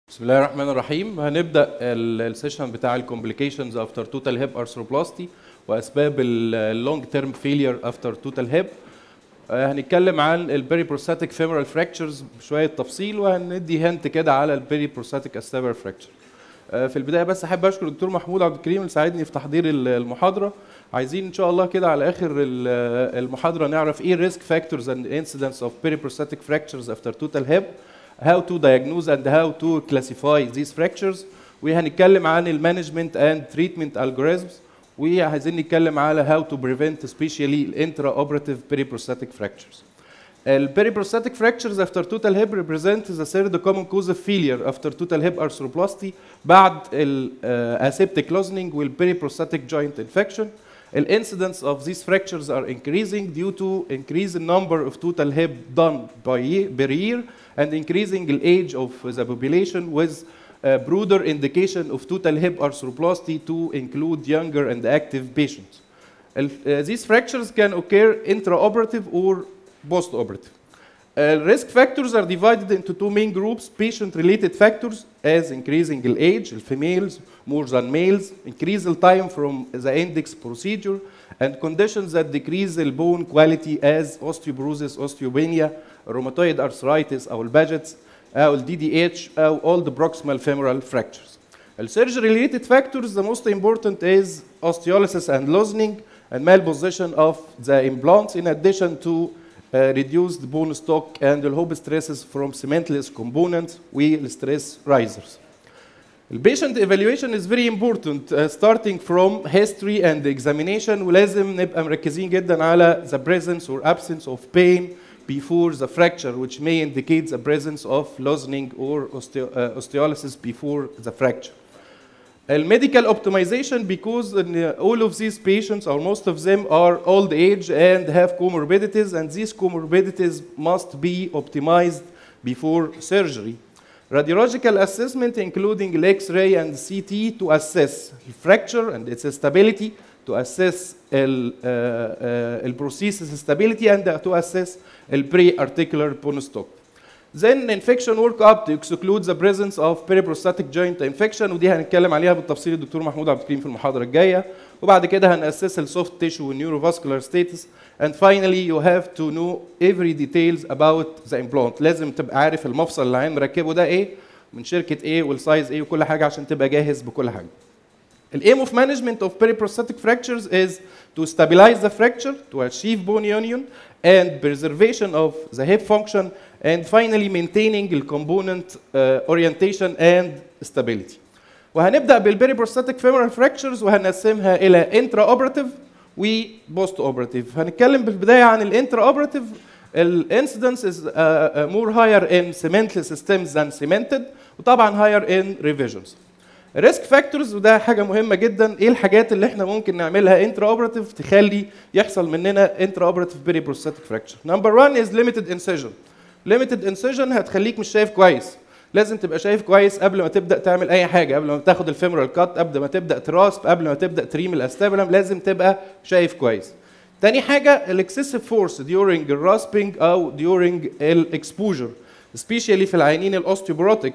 بسم الله الرحمن الرحيم هنبدا السيشن بتاع الكومبليكيشنز افتر توتال هيب ارثروبلاستي واسباب اللونج تيرم فيلير افتر توتال هيب هنتكلم عن البيري بروستاتيك فيمورال فراكتشرز بشويه تفصيل وهندي هنت كده على البيري بروستاتيك استابر فراكتشر في البدايه بس احب اشكر الدكتور محمود عبد الكريم اللي ساعدني في تحضير المحاضره عايزين ان شاء الله كده على اخر المحاضره نعرف ايه ريسك فاكتورز اند انسيدنس اوف بيري بروستاتيك فراكتشرز افتر توتال هيب how to diagnose and how to classify these fractures وهنتكلم عن المانجمنت and treatment algorithms وعايزين نتكلم على how to prevent especially intraoperative periprostatic fractures. البeriprostatic fractures after total hip represent the third common cause of failure after total hip arthroplasty بعد ال uh, aseptic loosening والperiprostatic joint infection. The incidence of these fractures are increasing due to increase in number of total hip done by year, per year and increasing the age of the population with a broader indication of total hip arthroplasty to include younger and active patients. Uh, these fractures can occur intraoperative or postoperative. Uh, risk factors are divided into two main groups patient-related factors as increasing the age, females more than males, increase the time from the index procedure, and conditions that decrease the bone quality as osteoporosis, osteopenia, rheumatoid arthritis أو الباجتس أو ال DDH أو all the proximal femoral fractures. The surgery-related factors, the most important is osteolysis and loosening and malposition of the implants in addition to uh, reduced bone stock and the hope stresses from cementless components with stress risers. The patient evaluation is very important uh, starting from history and examination ولازم نبقى مركزين جدا على the presence or absence of pain before the fracture which may indicate the presence of loosening or osteo uh, osteolysis before the fracture. The medical optimization because all of these patients or most of them are old age and have comorbidities and these comorbidities must be optimized before surgery. Radiological assessment including X-ray and CT to assess the fracture and its stability, to assess the uh, uh, prosthesis stability and to assess the pre-articular bone stock. Then infection workup to exclude the presence of periprostatic joint infection ودي هنتكلم عليها بالتفصيل الدكتور محمود عبد الكريم في المحاضره الجايه وبعد كده هنأسس السوفت تيشو والنيوروفاسكولار ستاتس and finally you have to know every details about the implant لازم تبقى عارف المفصل اللي العين مركبه ده ايه من شركه ايه والسايز ايه وكل حاجه عشان تبقى جاهز بكل حاجه The aim of management of periprostatic fractures is to stabilize the fracture, to achieve bone union, and preservation of the hip function, and finally maintaining the component uh, orientation and stability. وهنبدأ بالبeriprostatic femoral fractures وهنقسمها إلى intraoperative و post-operative. هنتكلم بالبداية عن الانتراoperative. الانسيدنس is uh, uh, more higher in cementless systems than cemented وطبعا higher in revisions. ريسك فاكتورز وده حاجه مهمه جدا ايه الحاجات اللي احنا ممكن نعملها انترا اوبراتيف تخلي يحصل مننا انترا اوبراتيف بيري بروستاتيك فراكشر نمبر 1 از ليميتد انسيجن ليميتد انسيجن هتخليك مش شايف كويس لازم تبقى شايف كويس قبل ما تبدا تعمل اي حاجه قبل ما تاخد الفيمورال كات قبل ما تبدا تراسب قبل ما تبدا تريم الاستابلم لازم تبقى شايف كويس تاني حاجه الاكسسيف فورس during الراسبنج او during الاكسبوجر سبيشالي في العيانين الاوستيوبروتيك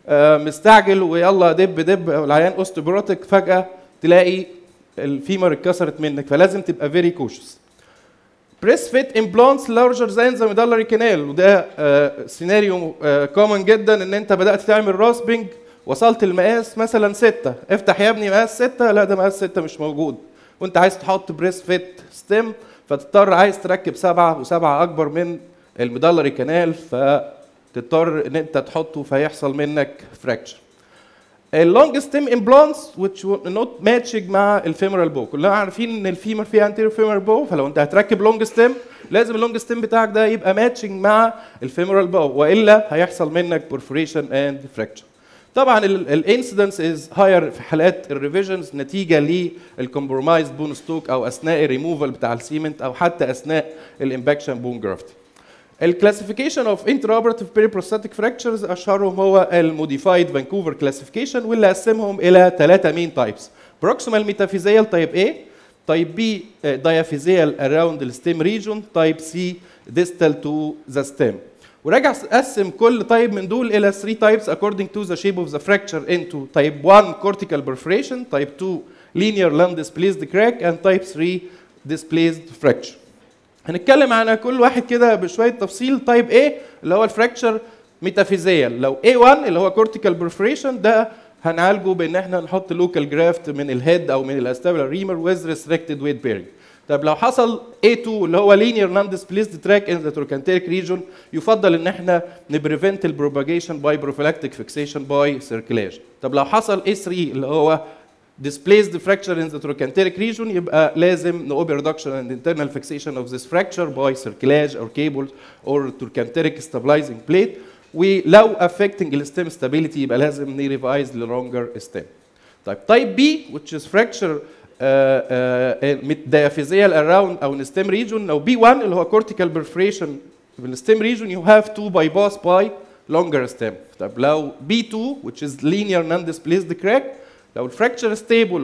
مستعجل ويلا دب دب والعيان اوستوبروتيك فجاه تلاقي الفيمر اتكسرت منك فلازم تبقى فيري كوشس بريس فيت امبلانتس لارجر ذان ذا ميدالري كانال وده آه سيناريو آه كومن جدا ان انت بدات تعمل راسبنج وصلت المقاس مثلا ستة افتح يا ابني مقاس ستة لا ده مقاس ستة مش موجود وانت عايز تحط بريس فيت ستيم فتضطر عايز تركب سبعة وسبعة اكبر من الميدالري كانال ف تضطر ان انت تحطه فيحصل منك فراكشر اللونج ستيم امبلانتس which نوت ماتشنج مع الفيمورال بو كلنا عارفين ان الفيمر فيها انتيريور فيمورال بو فلو انت هتركب لونج ستيم لازم اللونج ستيم بتاعك ده يبقى ماتشنج مع الفيمورال بو والا هيحصل منك برفوريشن اند فراكشر طبعا الانسيدنس از هاير في حالات الريفيجنز نتيجه للكمبرومايزد بون ستوك او اثناء الريموفال بتاع السيمنت او حتى اثناء الامباكشن بون جرافتنج الكلاسيفيكيشن اوف انتراوبراتيف بيريبروستاتيك فراكتشرز اشهرهم هو الموديفايد فانكوفر كلاسيفيكيشن واللي قسمهم الى ثلاثه مين تايبس بروكسيمال ميتافيزيال تايب A تايب B diaphyseal around the stem region تايب C distal to the stem وراجع قسم كل تايب من دول الى 3 types according to the shape of the fracture into type 1 cortical perforation, type 2 linear lung displaced crack and type 3 displaced fracture. هنتكلم عن كل واحد كده بشويه تفصيل تايب A اللي هو الفراكشر ميتافيزيال لو A1 اللي هو cortical perforation ده هنعالجه بان احنا نحط لوكال جرافت من الهيد او من الاستابلر ريمر ويز ريستريكتد ويت بيرنج طب لو حصل A2 اللي هو linear non displaced track in the trochanteric region يفضل ان احنا نبريفنت البروباجيشن باي prophylactic fixation باي circulation طب لو حصل A3 اللي هو displaced fracture in the trochanteric region يبقى لازم نقوم reduction and internal fixation of this fracture by circulage or cables or trochanteric stabilizing plate ولو affecting الستيم stability يبقى لازم نريفايز للونجر stem. طيب type B which is fracture diaphyseal around او stem region لو B1 اللي هو cortical perforation في الستيم region you have to bypass by longer stem. طب لو B2 which is linear non-displaced crack لو الفراكشر ستيبل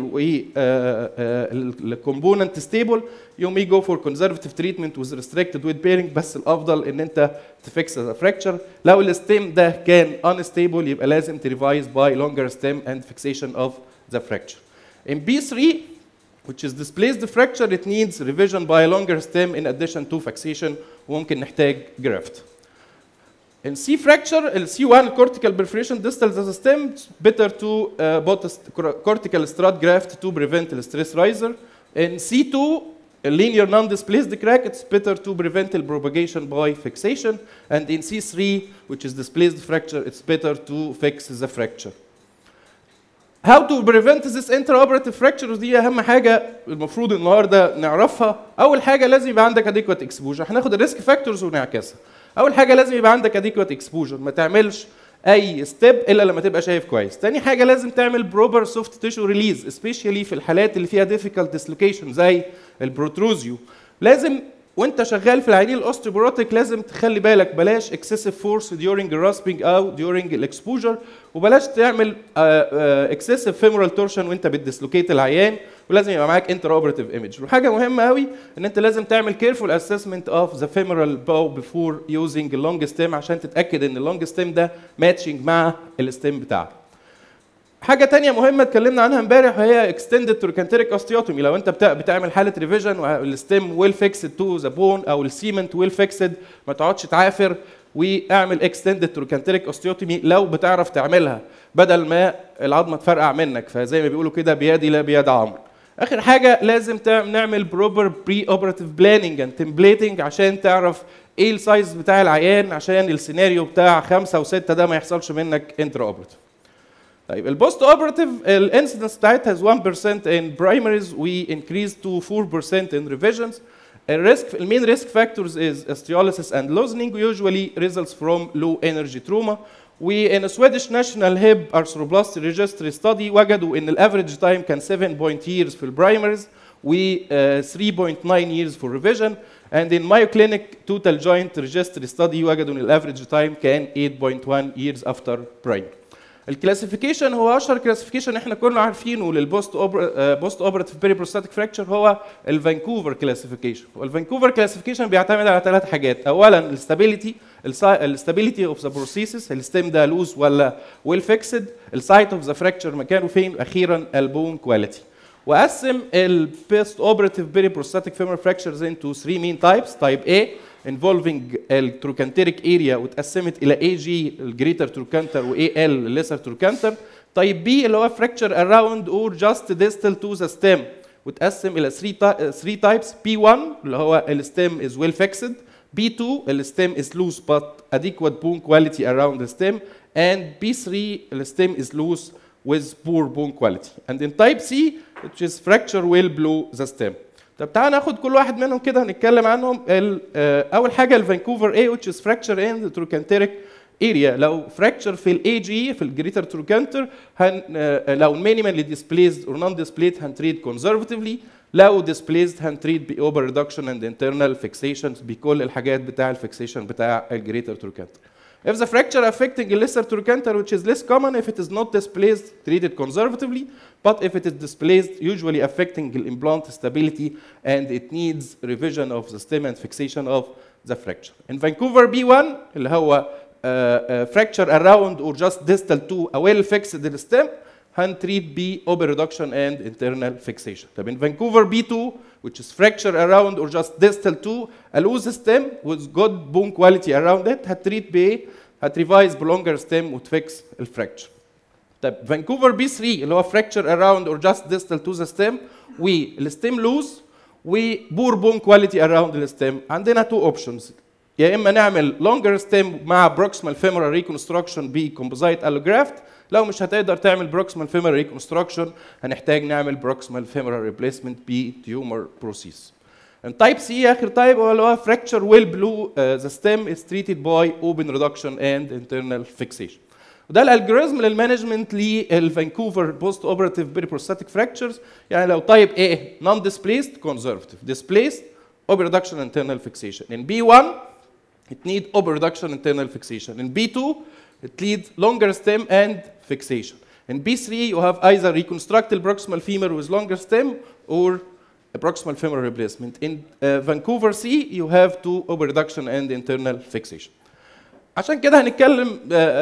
والكومبوننت ستيبل يو مي جو فور كونزرفتيف تريتمنت وذ ريستريكتد ويت بيرنج بس الافضل ان انت تفكس الفراكشر لو الستيم ده كان unstable يبقى لازم تريفايز باي longer stem and fixation of the fracture. In B3 which is displaced fracture it needs revision by a longer stem in addition to fixation وممكن نحتاج graft. In C fracture, ال C1 cortical perforation distal the stem, it's better to uh, put a st- cortical strut graft to prevent the stress riser. In C2, a linear non-displaced crack, it's better to prevent the propagation by fixation. And in C3, which is displaced fracture, it's better to fix the fracture. How to prevent this intraoperative fractures دي أهم حاجة المفروض النهاردة نعرفها. أول حاجة لازم يبقى عندك adequate exposure. هناخد الريسك فاكتورز ونعكسها. اول حاجه لازم يبقى عندك اديكوات اكسبوجر ما تعملش اي ستيب الا لما تبقى شايف كويس تاني حاجه لازم تعمل بروبر سوفت تيشو ريليز سبيشالي في الحالات اللي فيها ديفيكالت ديسلوكيشن زي البروتروزيو لازم وانت شغال في العينين الاوستيوبروتيك لازم تخلي بالك بلاش اكسسيف فورس ديورنج الراسبنج او ديورنج الاكسبوجر وبلاش تعمل اكسسيف فيمورال تورشن وانت بتديسلوكيت العيان ولازم يبقى معاك انتر اوبراتيف ايمج وحاجه مهمه قوي ان انت لازم تعمل كيرفول اسسمنت اوف ذا فيمورال باو بيفور يوزنج اللونج ستيم عشان تتاكد ان اللونج ستيم ده ماتشنج مع الستيم بتاعك حاجة تانية مهمة اتكلمنا عنها امبارح وهي اكستندد توركانتريك اوستيوتومي لو انت بتا- بتعمل حالة ريفيجن والستيم ويل فيكسد تو ذا بون او السيمنت ويل فيكسد ما تقعدش تعافر واعمل اكستندد توركانتريك اوستيوتومي لو بتعرف تعملها بدل ما العظمة تفرقع منك فزي ما بيقولوا كده بيدي لا بيد عمرو اخر حاجة لازم تعمل نعمل بروبر بري اوبراتيف بلاننج اند تمبليتنج عشان تعرف ايه السايز بتاع العيان عشان السيناريو بتاع خمسة وستة ده ما يحصلش منك انتر اوبراتيف طيب البوست اوبراتيف الانسيدنس بتاعتها is 1% in primaries we increase to 4% in revisions الريسك المين ريسك فاكتورز is osteolysis and loosening usually results from low energy trauma و in a Swedish national hip arthroplasty registry study وجدوا ان الافريج تايم كان 7 point years في البرايمريز و uh, 3.9 years for revision and in Mayo Clinic total joint registry study وجدوا ان الافريج تايم كان 8.1 years after primary الكلاسيفيكيشن هو اشهر كلاسيفيكيشن احنا كلنا عارفينه للبوست بوست اوبراتيف بيري بروستاتيك فراكشر هو الفانكوفر كلاسيفيكيشن والفانكوفر كلاسيفيكيشن بيعتمد على ثلاث حاجات اولا الاستابيليتي الاستابيليتي اوف ذا بروسيسس الستيم ده لوز ولا ويل فيكسد السايت اوف ذا فراكشر مكانه فين اخيرا البون كواليتي وقسم البيست اوبراتيف بيري بروستاتيك فيمر فراكشرز انتو 3 مين تايبس تايب A involving التروكانتريك اريا واتقسمت الى اي جي الجريتر تروكانتر واي ال الليسر تروكانتر طيب بي اللي هو فراكشر اراوند اور جاست ديستال تو ذا ستيم وتقسم الى 3 3 تايبس بي 1 اللي هو الستيم از ويل فيكسد بي 2 الستيم از لوز but adequate bone quality around the stem and B3 الستيم is loose with poor bone quality and in type C which is fracture well below the stem طب تعال ناخد كل واحد منهم كده هنتكلم عنهم ال- آه، اول حاجه الفانكوفر A which is fracture in the trochanteric area لو fracture في الاي جي في الجريتر تروكانتر هن آه، لو minimally displaced or non displaced هنتريد conservatively لو displaced هنتريد ب over reduction and internal fixations بكل الحاجات بتاع الفيكسيشن بتاع الجريتر تروكانتر If the fracture affecting a lesser trochanter, which is less common if it is not displaced, treated conservatively. But if it is displaced, usually affecting the implant stability, and it needs revision of the stem and fixation of the fracture. In Vancouver B1 اللي هو uh, uh, fracture around or just distal to a well fixed stem هنتريت ب open reduction and internal fixation. طب in Vancouver B2 which is fracture around or just distal to a loose stem with good bone quality around it هتريت بايه؟ هتريفايز بلونجر stem وتفكس الفراكشر. طب فانكوفر بي 3 اللي هو fracture around or just distal to the stem والستيم لوز وبور بون كواليتي اراوند الستيم عندنا تو اوبشنز يا اما نعمل لونجر ستيم مع بروكسمال فيمورال ريكونستراكشن بكومبوزايت الوجرافت لو مش هتقدر تعمل بروكسمال فيمورال ريكونستراكشن هنحتاج نعمل بروكسمال فيمورال ريبليسمنت بتيومر بروسيس التايب سي اخر تايب هو اللي هو fracture well below uh, the stem is treated by open reduction and internal fixation وده الالجوريزم للمانجمنت للفانكوفر بوست اوبراتيف بيريبروستاتيك فراكتشرز يعني لو تايب A نون ديسبليسد كونزرفتيف ديسبليسد اوبر ريدكشن انترنال فيكسيشن ان B1 it need open reduction internal fixation in B2 it needs longer stem and fixation in B3 you have either reconstructed proximal femur with longer stem or a proximal femoral replacement in uh, Vancouver C you have two open reduction and internal fixation عشان كده هنتكلم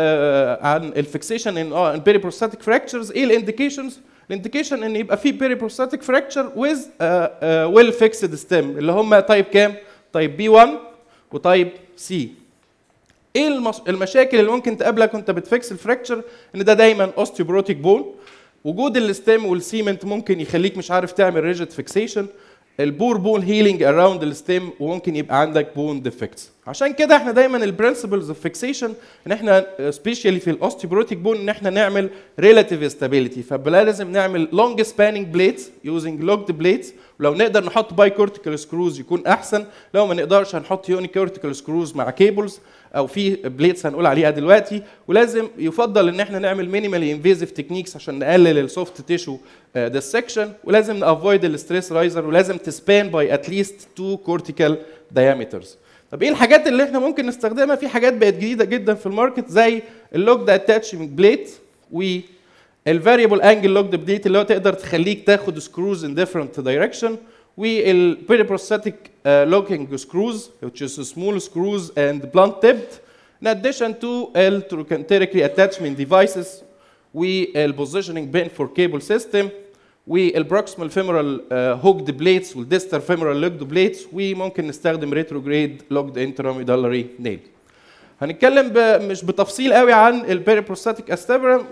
عن الفيكسيشن ان بيري بروستاتيك فراكتشرز ايه الانديكيشنز الانديكيشن ان يبقى في بيري بروستاتيك فراكتشر ويز ويل فيكسد ستيم اللي هم تايب كام تايب بي 1 وتايب سي ايه المش... المشاكل اللي ممكن تقابلك وانت بتفكس الفراكتشر ان ده دايما اوستيوبروتيك بون وجود الستيم والسيمنت ممكن يخليك مش عارف تعمل ريجيد فيكسيشن البور بون هيلينج اراوند الستيم وممكن يبقى عندك بون ديفكتس عشان كده احنا دايما البرنسبلز اوف فيكسيشن ان احنا سبيشالي في الاوستيوبروتيك بون ان احنا نعمل ريلاتيف ستابيليتي فبلا لازم نعمل لونج سباننج بليتس يوزنج لوكد بليتس ولو نقدر نحط باي كورتيكال سكروز يكون احسن لو ما نقدرش هنحط يوني كورتيكال سكروز مع كيبلز او في بليتس هنقول عليها دلوقتي ولازم يفضل ان احنا نعمل مينيمالي انفيزيف تكنيكس عشان نقلل السوفت تيشو ديسكشن ولازم نافويد الستريس رايزر ولازم تسبان باي اتليست تو كورتيكال دايمترز طب ايه الحاجات اللي احنا ممكن نستخدمها في حاجات بقت جديده جدا في الماركت زي اللوكد اتاتشمنت بليت و الفاريبل انجل لوكد بليت اللي هو تقدر تخليك تاخد سكروز ان ديفرنت دايركشن والبيريبروستاتيك locking screws which is small screws and blunt tipped in addition to electrocanterically attachment devices والpositioning pin for cable system والبروكسمال فيمورال هوكد بليتس والديستر فيمورال لوكد بليتس وممكن نستخدم ريتروجريد لوكد انتراميدالري نيل هنتكلم ب... مش بتفصيل قوي عن البيريبروستاتيك استابرم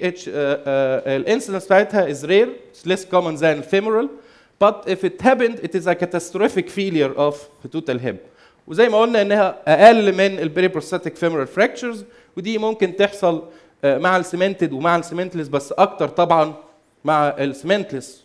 والانسيدنس بتاعتها is rare it's less common than femoral but if it happened it is a catastrophic failure of the total hip وزي ما قلنا انها اقل من البيريبروستاتيك femoral fractures ودي ممكن تحصل مع السيمنتد ومع السيمنتلس بس اكتر طبعا مع السيمنتلس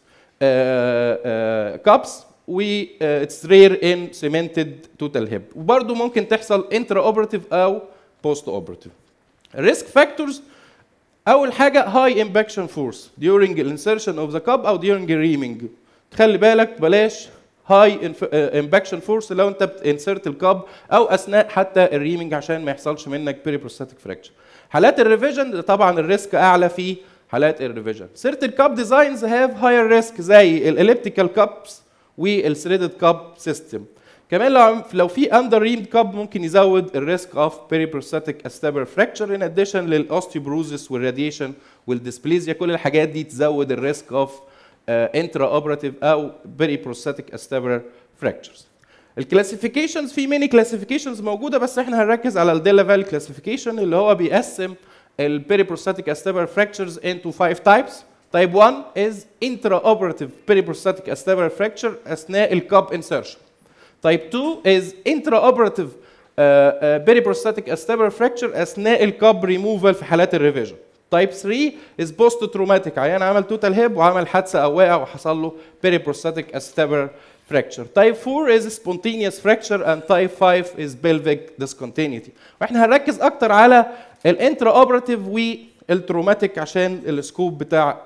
كابس و اتس رير ان سيمنتد توتال هيب وبرده ممكن تحصل انترا اوبراتيف او بوست اوبراتيف الريسك فاكتورز اول حاجه هاي امباكشن فورس during الانسرشن اوف ذا كاب او during الريمينج خلي بالك بلاش هاي امباكشن فورس لو انت بتنسرت الكاب او اثناء حتى الريمينج عشان ما يحصلش منك بيريبروستاتيك فراكشر حالات الريفيجن طبعا الريسك اعلى في حالات الريفيجن سيرت الكاب ديزاينز هاف هاير ريسك زي الاليبتيكال كابس والثريدد كاب سيستم كمان لو لو في اندر ريمد كاب ممكن يزود الريسك اوف بيريبروستاتيك استابر فراكشر ان اديشن للاوستيوبروزس والراديشن والديسبليزيا كل الحاجات دي تزود الريسك اوف انترا اوبراتيف او بيريبروستاتيك استابر فراكشرز الكلاسيفيكيشنز في ميني كلاسيفيكيشنز موجوده بس احنا هنركز على الديلا فال كلاسيفيكيشن اللي هو بيقسم البيريبروستاتيك استابر fractures into five types. Type 1 is intraoperative periprostatic acetabular fracture أثناء الكاب insertion. Type 2 is intraoperative uh, uh, periprostatic acetabular fracture أثناء الكاب removal في حالات الريفيجن. Type 3 is post traumatic عيان عمل توتال هيب وعمل حادثة أو وقع وحصل له periprostatic acetabular fracture. Type 4 is spontaneous fracture and type 5 is pelvic discontinuity. واحنا هنركز أكتر على الانترا اوبراتيف والتروماتيك عشان السكوب بتاع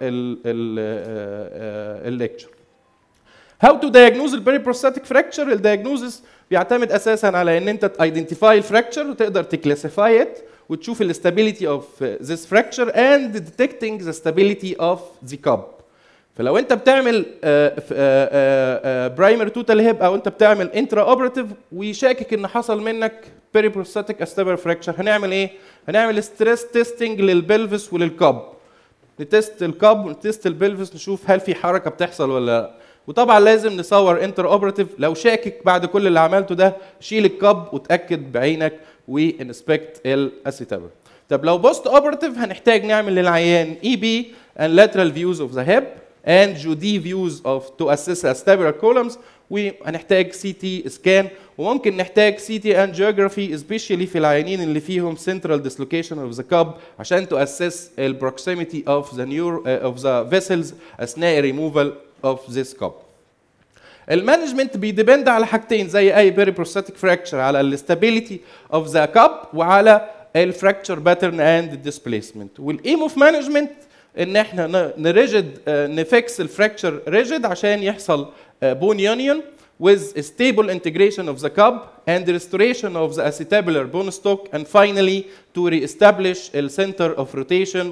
الليكتشر هاو تو diagnose البيريبروستاتيك فراكشر الدياجنوزس بيعتمد اساسا على ان انت تايدنتيفاي الفراكشر وتقدر تكلاسيفاي ات وتشوف الاستابيليتي اوف ذيس فراكشر اند detecting the stability of the cup فلو انت بتعمل برايمر توتال هيب او انت بتعمل انترا اوبراتيف وشاكك ان حصل منك بيريبروستاتيك استابر فراكشر هنعمل ايه؟ هنعمل ستريس تيستنج للبلفس وللكاب نتست الكاب ونتست البلفس نشوف هل في حركه بتحصل ولا لا وطبعا لازم نصور انتر اوبراتيف لو شاكك بعد كل اللي عملته ده شيل الكاب وتاكد بعينك وانسبكت الاسيتابر طب لو بوست اوبراتيف هنحتاج نعمل للعيان اي بي and lateral views of the hip and Judy views of to assess acetabular columns وهنحتاج سي تي سكان وممكن نحتاج سي تي angiography especially في العيانين اللي فيهم central dislocation of the cup عشان to assess the proximity of the neuro uh, of the vessels اثناء removal of this cup. المانجمنت بيديبند على حاجتين زي اي بيري بروستاتيك فراكشر على الاستابيليتي اوف ذا كاب وعلى الفراكشر باترن اند ديسبيسمنت والايم اوف مانجمنت ان احنا نريجد نفكس الفراكشر ريجد عشان يحصل بون يونيون with a stable integration of the cup and the restoration of the acetabular bone stock and finally to reestablish the center of rotation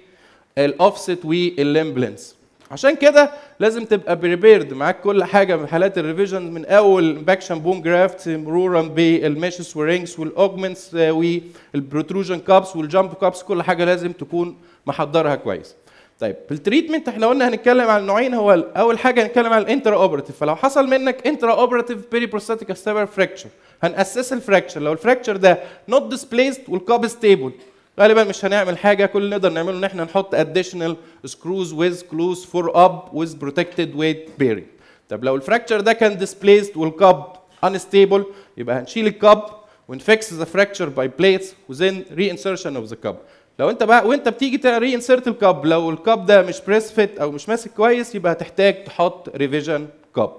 والاوفست والليمبلنس عشان كده لازم تبقى بريبيرد معاك كل حاجه من حالات الريفيجن من اول باكشن بون جرافت مرورا بالميشز والرينجز والاوجمنتس والبروتروجن كابس والجامب كابس كل حاجه لازم تكون محضرها كويس. طيب في التريتمنت احنا قلنا هنتكلم عن نوعين هو اول حاجه هنتكلم عن الانترا اوبراتيف فلو حصل منك انترا اوبراتيف بيري بروستاتيك استابر فراكشر هنأسس الفراكشر لو الفراكشر ده نوت ديسبليسد والكاب ستيبل غالبا مش هنعمل حاجه كل اللي نقدر نعمله ان احنا نحط additional screws with close for up with protected weight bearing طب لو الفراكشر ده كان displaced والكاب unstable يبقى هنشيل الكاب ونفكس the fracture by plates within reinsertion of the cup لو انت بقى وانت بتيجي ري انسرت الكاب لو الكاب ده مش بريس فيت او مش ماسك كويس يبقى هتحتاج تحط ريفيجن كاب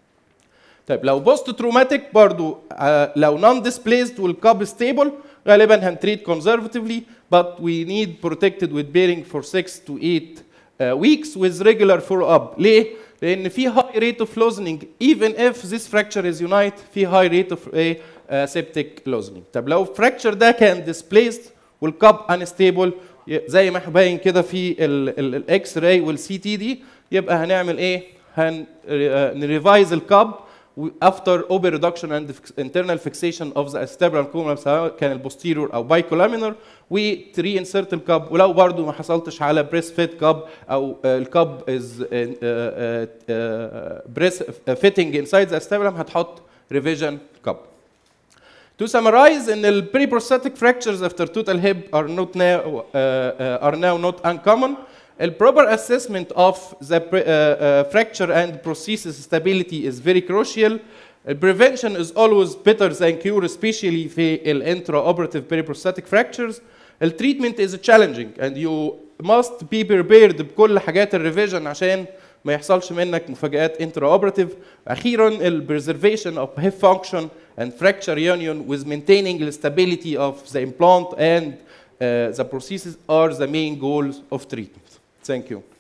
طيب لو بوست تروماتيك برضو آه لو نون ديسبليسد والكاب ستيبل غالبا هنتريت conservatively but we need protected with bearing for 6 to 8 uh, weeks with regular follow up ليه؟ لان في high rate of loosening even if this fracture is unite في high rate of a uh, septic loosening طب لو fracture ده كان displaced والكاب unstable زي ما باين كده في الاكس راي والسي تي دي يبقى هنعمل ايه؟ هن نريفايز الكاب after open reduction and internal fixation of the acetabular column سواء كان البوستيريور او بايكولامينر وتري انسرت الكاب ولو برضو ما حصلتش على بريس فيت كاب او الكاب از بريس فيتنج انسايد ذا acetabular هتحط ريفيجن كاب To summarize, in the pre-prosthetic fractures after total hip are not now uh, uh, are now not uncommon. A proper assessment of the pre- uh, uh, fracture and prosthesis stability is very crucial. Uh, Prevention is always better than cure, especially في ال intraoperative periprosthetic fractures. The treatment is challenging and you must be prepared بكل حاجات الريفيجن عشان ما يحصلش منك مفاجآت intraoperative. أخيرا ال preservation of hip function and fracture union with maintaining the stability of the implant and uh, the prosthesis are the main goals of treatment. Thank you.